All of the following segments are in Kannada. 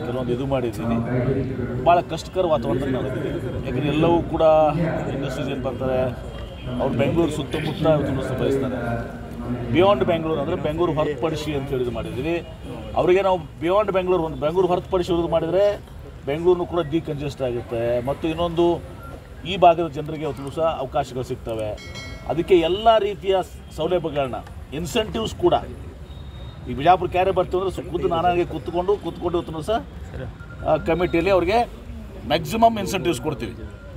ಕೆಲವೊಂದು ಇದು ಮಾಡಿದ್ದೀನಿ ಭಾಳ ಕಷ್ಟಕರ ವಾತಾವರಣದಲ್ಲಿ ನಡೆದಿದೆ ಯಾಕಂದರೆ ಎಲ್ಲವೂ ಕೂಡ ಇಂಡಸ್ಟ್ರೀಸ್ ಏನು ಬರ್ತಾರೆ ಅವ್ರು ಬೆಂಗಳೂರು ಸುತ್ತಮುತ್ತ ಇವತ್ತು ಬಯಸ್ತಾರೆ ಬಿಯಾಂಡ್ ಬೆಂಗಳೂರು ಅಂದರೆ ಬೆಂಗಳೂರು ಹೊರತುಪಡಿಸಿ ಅಂತ ಹೇಳಿದು ಮಾಡಿದ್ದೀವಿ ಅವರಿಗೆ ನಾವು ಬಿಯಾಂಡ್ ಬೆಂಗಳೂರು ಒಂದು ಬೆಂಗಳೂರು ಹೊರತುಪಡಿಸಿ ಉಳಿದು ಮಾಡಿದರೆ ಬೆಂಗಳೂರು ಕೂಡ ಡಿಕಂಜೆಸ್ಟ್ ಆಗುತ್ತೆ ಮತ್ತು ಇನ್ನೊಂದು ಈ ಭಾಗದ ಜನರಿಗೆ ಇವತ್ತು ಸಹ ಅವಕಾಶಗಳು ಸಿಗ್ತವೆ ಅದಕ್ಕೆ ಎಲ್ಲ ರೀತಿಯ ಸೌಲಭ್ಯಗಳನ್ನ ಇನ್ಸೆಂಟಿವ್ಸ್ ಕೂಡ ಈ ಬಿಜಾಪುರ ಕ್ಯಾರೆ ಬರ್ತೀವಿ ಅಂದರೆ ಖುದ್ದು ನಾನಾಗೆ ಕೂತ್ಕೊಂಡು ಕೂತ್ಕೊಂಡು ಇವತ್ತು ಸಹ ಆ, ಕಮಿಟಿಯಲ್ಲಿ ಅವ್ರಿಗೆ ಮ್ಯಾಕ್ಸಿಮಮ್ ಇನ್ಸೆಂಟಿವ್ಸ್ ಕೊಡ್ತೀವಿ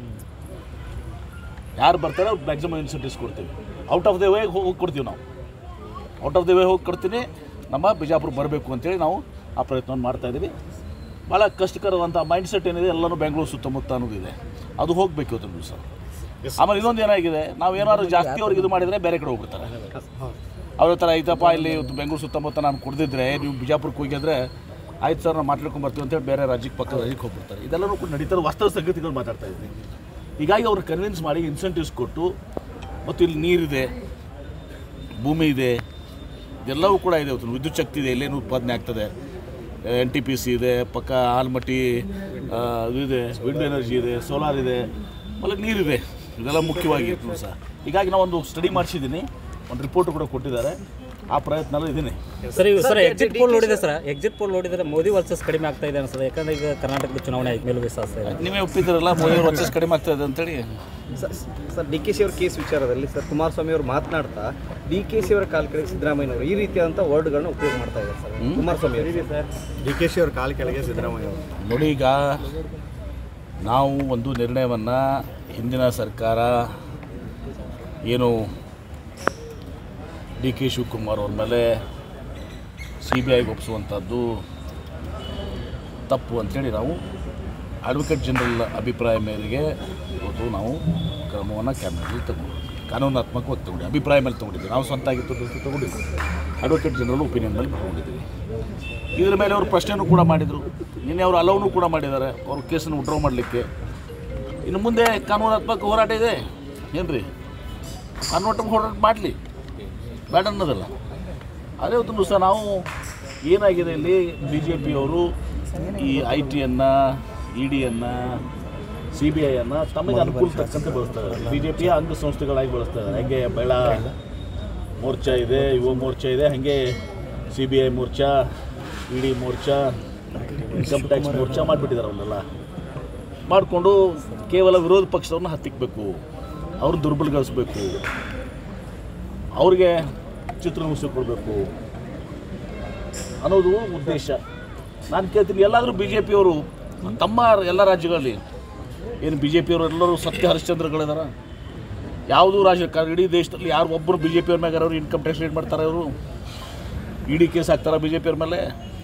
ಯಾರು ಬರ್ತಾರೆ ಅವ್ರಿಗೆ ಮ್ಯಾಕ್ಸಿಮಮ್ ಇನ್ಸೆಂಟಿವ್ಸ್ ಕೊಡ್ತೀವಿ ಔಟ್ ಆಫ್ ದ ವೇ ಹೋಗಿ ಕೊಡ್ತೀವಿ ನಾವು ಔಟ್ ಆಫ್ ದ ವೇ ಹೋಗಿ ಕೊಡ್ತೀನಿ ನಮ್ಮ ಬಿಜಾಪುರ ಬರಬೇಕು ಅಂತೇಳಿ ನಾವು ಆ ಪ್ರಯತ್ನವನ್ನು ಮಾಡ್ತಾ ಇದ್ದೀವಿ ಭಾಳ ಕಷ್ಟಕರವಂಥ ಮೈಂಡ್ ಸೆಟ್ ಏನಿದೆ ಎಲ್ಲನೂ ಬೆಂಗಳೂರು ಸುತ್ತಮುತ್ತ ಅನ್ನೋದಿದೆ ಅದು ಹೋಗಬೇಕು ಇವತ್ತು ದಿವಸ ಆಮೇಲೆ ಇನ್ನೊಂದು ಏನಾಗಿದೆ ನಾವು ಏನಾದ್ರು ಜಾಸ್ತಿ ಅವ್ರಿಗೆ ಇದು ಮಾಡಿದರೆ ಬೇರೆ ಕಡೆ ಹೋಗ್ಬಿಡ್ತಾರೆ ಅವ್ರ ಥರ ಐತಪ್ಪ ಇಲ್ಲಿ ಇವತ್ತು ಬೆಂಗಳೂರು ಸುತ್ತಮುತ್ತ ನಾನು ಕುಡ್ದಿದ್ರೆ ನೀವು ಬಿಜಾಪುರಕ್ಕೆ ಹೋಗಿದ್ರೆ ಆಯ್ತು ಸರ್ ನಾವು ಮಾತಾಡ್ಕೊಂಡು ಬರ್ತೀವಿ ಅಂತೇಳಿ ಬೇರೆ ರಾಜ್ಯಕ್ಕೆ ಪಕ್ಕದ ರಾಜ್ಯಕ್ಕೆ ಹೋಗ್ಬಿಡ್ತಾರೆ ಇದೆಲ್ಲನೂ ಕೂಡ ನಡೀತಾರೆ ವಾಸ್ತವ ಸಂಗತಿಗಳು ಮಾತಾಡ್ತಾ ಇದ್ದೀನಿ ಹೀಗಾಗಿ ಅವ್ರು ಕನ್ವಿನ್ಸ್ ಮಾಡಿ ಇನ್ಸೆಂಟಿವ್ಸ್ ಕೊಟ್ಟು ಮತ್ತು ಇಲ್ಲಿ ನೀರಿದೆ ಭೂಮಿ ಇದೆ ಇದೆಲ್ಲವೂ ಕೂಡ ಇದೆ ಇವತ್ತು ವಿದ್ಯುತ್ ಶಕ್ತಿ ಇದೆ ಇಲ್ಲೇನು ಉತ್ಪಾದನೆ ಆಗ್ತದೆ ಎನ್ ಟಿ ಪಿ ಸಿ ಇದೆ ಪಕ್ಕ ಆಲ್ಮಟ್ಟಿ ಆ, ಇದು ಇದೆ ವಿಂಡ್ ಎನರ್ಜಿ ಇದೆ ಸೋಲಾರ್ ಇದೆ ಆಮೇಲೆ ನೀರಿದೆ ಇದೆಲ್ಲ ಮುಖ್ಯವಾಗಿ ಇತ್ತು ಸಹ ಹೀಗಾಗಿ ನಾವು ಒಂದು ಸ್ಟಡಿ ಮಾಡಿಸಿದ್ದೀನಿ ಒಂದು ರಿಪೋರ್ಟ್ ಕೂಡ ಕೊಟ್ಟಿದ್ದಾರೆ ಆ ಪ್ರಯತ್ನ ಇದ್ದೀನಿ ಸರ್ ಈಗ ಸರ್ ಎಕ್ಸಿಟ್ ಪೋಲ್ ನೋಡಿದೆ ಸರ್ ಎಕ್ಸಿಟ್ ಪೋಲ್ ನೋಡಿದ್ರೆ ಮೋದಿ ವರ್ಸಸ್ ಕಡಿಮೆ ಆಗ್ತಾ ಇದೆ ಅನ್ಸುತ್ತೆ ಯಾಕಂದ್ರೆ ಈಗ ಕರ್ನಾಟಕದ ಚುನಾವಣೆ ಆಯ್ತು ಮೇಲೂ ವಿಶ್ವಾಸ ಇದೆ ನೀವೇ ಒಪ್ಪಿದ್ದೀರಲ್ಲ ಮೋದಿ ವರ್ಚಸ್ ಕಡಿಮೆ ಆಗ್ತಾ ಇದೆ ಅಂತೇಳಿ sir- sir D K C ಅವ್ರ ಕೇಸ್ ವಿಚಾರದಲ್ಲಿ ಸರ್ ಕುಮಾರಸ್ವಾಮಿ ಅವರು ಮಾತನಾಡ್ತಾ ಡಿ ಕೆ ಸಿ ಅವರ ಕಾಲ್ ಕೆಳಗೆ ಸಿದ್ದರಾಮಯ್ಯ ಅವರು ಈ ರೀತಿಯಾದಂಥ ವರ್ಡ್ಗಳನ್ನ ಉಪಯೋಗ ಮಾಡ್ತಾ ಇದ್ದಾರೆ ಸರ್ ಕುಮಾರಸ್ವಾಮಿ ಅವರು ಡಿ ಕೆ ಶಿ ಅವ್ರ ಕಾಲು ಕೆಳಗೆ ಸಿದ್ದರಾಮಯ್ಯ ಅವರು ನೋಡಿ ಈಗ ನಾವು ಒಂದು ನಿರ್ಣಯವನ್ನು ಹಿಂದಿನ ಸರ್ಕಾರ ಏನು ಡಿ ಕೆ ಶಿವಕುಮಾರ್ ಅವ್ರ ಮೇಲೆ ಸಿ ಬಿ ಐಗೆ ಒಪ್ಪಿಸುವಂಥದ್ದು ತಪ್ಪು ಅಂಥೇಳಿ ನಾವು ಅಡ್ವೊಕೇಟ್ ಜನರಲ್ ಅಭಿಪ್ರಾಯ ಮೇರೆಗೆ ಇವತ್ತು ನಾವು ಕ್ರಮವನ್ನು ಕ್ಯಾಬಿನೆಟ್ಲಿ ತಗೊಂಡು ಕಾನೂನಾತ್ಮಕವಾಗಿ ತಗೊಂಡಿದ್ದೀವಿ ಅಭಿಪ್ರಾಯ ಮೇಲೆ ತೊಗೊಂಡಿದ್ದೀವಿ ನಾವು ಸ್ವಂತ ಆಗಿತ್ತು ತೊಗೊಂಡಿದ್ದೀವಿ ಅಡ್ವೊಕೇಟ್ ಜನರಲ್ ಒಪಿನಿಯನ್ ಮೇಲೆ ತೊಗೊಂಡಿದ್ದೀವಿ ಇದ್ರ ಮೇಲೆ ಅವರು ಪ್ರಶ್ನೆನೂ ಕೂಡ ಮಾಡಿದರು ನಿನ್ನೆ ಅವರು ಅಲೌನು ಕೂಡ ಮಾಡಿದ್ದಾರೆ ಅವ್ರ ಕೇಸನ್ನು ವಿಡ್ರಾ ಮಾಡಲಿಕ್ಕೆ ಇನ್ನು ಮುಂದೆ ಕಾನೂನಾತ್ಮಕ ಹೋರಾಟ ಇದೆ ಏನು ರೀ ಕಾನೂನಾತ್ಮಕ ಹೋರಾಟ ಮಾಡಲಿ ಬೇಡ ಅನ್ನೋದಲ್ಲ ಅದೇ ಹೊತ್ತು ಸಹ ನಾವು ಏನಾಗಿದೆ ಇಲ್ಲಿ ಬಿ ಜೆ ಪಿಯವರು ಈ ಐ ಟಿಯನ್ನು ಇ ಡಿಯನ್ನು ಸಿ ಬಿ ಐಯನ್ನು ತಮಗೆ ಅನುಕೂಲ ತಕ್ಕಂತೆ ಬಳಸ್ತಾ ಇದ್ದಾರೆ ಬಿ ಜೆ ಪಿಯ ಅಂಗಸಂಸ್ಥೆಗಳಾಗಿ ಬಳಸ್ತಾ ಇದ್ದಾರೆ ಹಾಗೆ ಬೆಳ ಮೋರ್ಚಾ ಇದೆ ಯುವ ಮೋರ್ಚಾ ಇದೆ ಹಾಗೆ ಸಿ ಬಿ ಐ ಮೋರ್ಚಾ ಇ ಡಿ ಮೋರ್ಚಾ ಇನ್ಕಮ್ ಟ್ಯಾಕ್ಸ್ ಮೋರ್ಚಾ ಮಾಡಿಬಿಟ್ಟಿದ್ದಾರೆ ಅವನ್ನೆಲ್ಲ ಮಾಡಿಕೊಂಡು ಕೇವಲ ವಿರೋಧ ಪಕ್ಷದವ್ರನ್ನ ಹತ್ತಿಕ್ಕಬೇಕು ಅವ್ರನ್ನ ದುರ್ಬಲಗೊಳಿಸ್ಬೇಕು ಅವ್ರಿಗೆ ಚಿತ್ರಹಿಂಸೆ ಕೊಡಬೇಕು ಅನ್ನೋದು ಉದ್ದೇಶ ನಾನು ಕೇಳ್ತೀನಿ ಎಲ್ಲಾದರೂ ಬಿ ಜೆ ಪಿಯವರು ತಮ್ಮ ಎಲ್ಲ ರಾಜ್ಯಗಳಲ್ಲಿ ಏನು ಬಿ ಜೆ ಪಿಯವರು ಎಲ್ಲರೂ ಸತ್ಯ ಹರಿಶ್ಚಂದ್ರಗಳಿದಾರ ಯಾವುದೂ ರಾಜ್ಯ ಕ- ಇಡೀ ದೇಶದಲ್ಲಿ ಯಾರು ಒಬ್ಬರು ಬಿ ಜೆ ಪಿಯವ್ರ ಮ್ಯಾಗ ಅವರು ಇನ್ಕಮ್ ಟ್ಯಾಕ್ಸ್ ರೇಟ್ ಮಾಡ್ತಾರೆ ಅವರು ಇ ಕೇಸ್ ಹಾಕ್ತಾರ ಬಿ ಜೆ ಪಿಯವ್ರ ಮೇಲೆ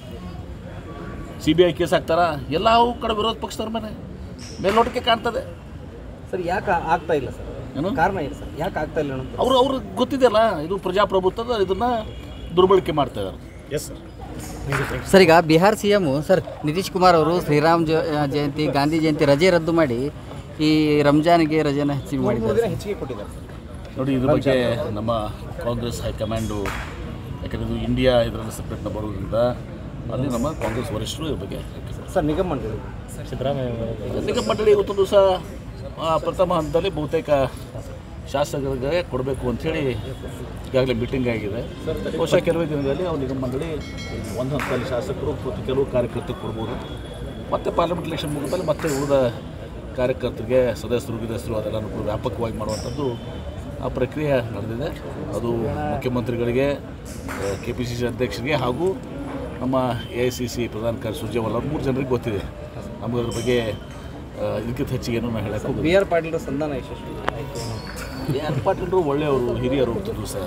ಸಿ ಬಿ ಐ ಕೇಸ್ ಹಾಕ್ತಾರ ಎಲ್ಲ ಕಡೆ ವಿರೋಧ ಪಕ್ಷದವ್ರ ಮೇಲೆ ಮೇಲ್ನೋಟಕ್ಕೆ ಕಾಣ್ತದೆ ಸರ್ ಯಾಕೆ ಆಗ್ತಾ ಇಲ್ಲ ಸರ್ ಏನು ಕಾರಣ ಏನು ಸರ್ ಯಾಕೆ ಆಗ್ತಾ ಇಲ್ಲ ಅನ್ನೋದು ಅವರು ಅವ್ರಿಗೆ ಗೊತ್ತಿದೆಯಲ್ಲ ಇದು ಪ್ರಜಾಪ್ರಭುತ್ವದ ಇದನ್ನು ದುರ್ಬಳಕೆ ಮಾಡ್ತಾ ಇದ್ದಾರೆ ಎಸ್ ಸರ್ ಸರ್ ಈಗ Bihar C M sir Nitish Kumar ಅವರು ಶ್ರೀರಾಮ್ ಜ- ಜಯಂತಿ ಗಾಂಧಿ ಜಯಂತಿ ರಜೆ ರದ್ದು ಮಾಡಿ ಈ ರಂಜಾನ್ಗೆ ರಜೆನ ಹೆಚ್ಚಿಗೆ ಮಾಡಿದ್ದಾರೆ ದಿನ ಹೆಚ್ಚಿಗೆ ಕೊಟ್ಟಿದ್ದಾರೆ ಸರ್ ನೋಡಿ ಇದ್ರ ಬಗ್ಗೆ ನಮ್ಮ ಕಾಂಗ್ರೆಸ್ ಹೈಕಮಾಂಡು ಯಾಕಂದರೆ ಇದು ಇಂಡಿಯಾ ಇದರಲ್ಲಿ ಸಪ್ರೇಟ್ನ ಬರೋದ್ರಿಂದ ಅಲ್ಲಿ ನಮ್ಮ ಕಾಂಗ್ರೆಸ್ ವರಿಷ್ಠರು ಇದ್ರ ಬಗ್ಗೆ ಸರ್ ನಿಗಮ ಮಂಡಳಿ ಸಿದ್ದರಾಮಯ್ಯ ನಿಗಮ ಮಂಡಳಿ ಇವತ್ತೊಂದು ದಿವಸ ಪ್ರಥಮ ಹಂತದಲ್ಲಿ ಬಹುತೇಕ ಶಾಸಕರಿಗೆ ಕೊಡಬೇಕು ಅಂಥೇಳಿ ಈಗಾಗಲೇ ಮೀಟಿಂಗ್ ಆಗಿದೆ ಬಹುಶಃ ಕೆಲವೇ ದಿನಗಳಲ್ಲಿ ಅವ್ರು ನಿಗಮ ಮಂಡಳಿ ಒಂದು ಹಂತದಲ್ಲಿ ಶಾಸಕರು ಮತ್ತು ಕೆಲವು ಕಾರ್ಯಕರ್ತರು ಕೊಡ್ಬೋದು ಮತ್ತು ಪಾರ್ಲಿಮೆಂಟ್ ಎಲೆಕ್ಷನ್ ಮುಗಿದ್ಮೇಲೆ ಮತ್ತೆ ಉಳಿದ ಕಾರ್ಯಕರ್ತರಿಗೆ ಸದಸ್ಯರು ಗಿದಸ್ಯರು ಅದೆಲ್ಲನೂ ಕೂಡ ವ್ಯಾಪಕವಾಗಿ ಮಾಡುವಂಥದ್ದು ಆ ಪ್ರಕ್ರಿಯೆ ನಡೆದಿದೆ ಅದು ಮುಖ್ಯಮಂತ್ರಿಗಳಿಗೆ ಕೆ ಪಿ ಸಿ ಸಿ ಅಧ್ಯಕ್ಷರಿಗೆ ಹಾಗೂ ನಮ್ಮ ಎ ಐ ಸಿ ಸಿ ಪ್ರಧಾನ ಕಾರ್ಯ ಸುರ್ಜೇವಾಲ ಮೂರು ಜನರಿಗೆ ಗೊತ್ತಿದೆ ನಮಗೆ ಅದ್ರ ಬಗ್ಗೆ ಆ, ಇದಕ್ಕಿಂತ ಹೆಚ್ಚಿಗೆ ಏನೂ ನಾನು ಹೇಳಕ್ಕೆ ಹೋಗೋದು ಬಿ ಆರ್ ಪಾಟೀಲ್ ಸಂಧಾನ ಯಶಸ್ವಿ ಆಯಿತು ಎ ಆರ್ ಪಾಟೀಲರು ಒಳ್ಳೆಯವರು ಹಿರಿಯರು ಒಂದು ಸಹ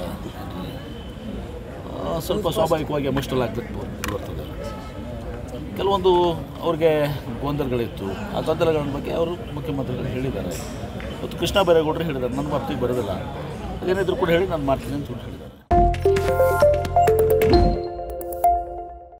ಆ, ಸ್ವಲ್ಪ ಸ್ವಾಭಾವಿಕವಾಗಿ ಎಮೋಷ್ನಲ್ ಆಗ್ಬೇಕು ಬರ್ತದೆ ಕೆಲವೊಂದು ಅವ್ರಿಗೆ ಗೊಂದಲಗಳಿತ್ತು ಆ ಗೊಂದಲಗಳ ಬಗ್ಗೆ ಅವರು ಮುಖ್ಯಮಂತ್ರಿಗಳು ಹೇಳಿದ್ದಾರೆ ಇವತ್ತು ಕೃಷ್ಣ ಬೈರೇಗೌಡರು ಹೇಳಿದ್ದಾರೆ ನನ್ನ ವ್ಯಾಪ್ತಿಗೆ ಬರೋದಿಲ್ಲ ಅದೇನಿದ್ರು ಕೂಡ ಹೇಳಿ ನಾನು ಮಾಡ್ತೀನಿ ಅಂತ ಹೇಳಿದ್ದಾರೆ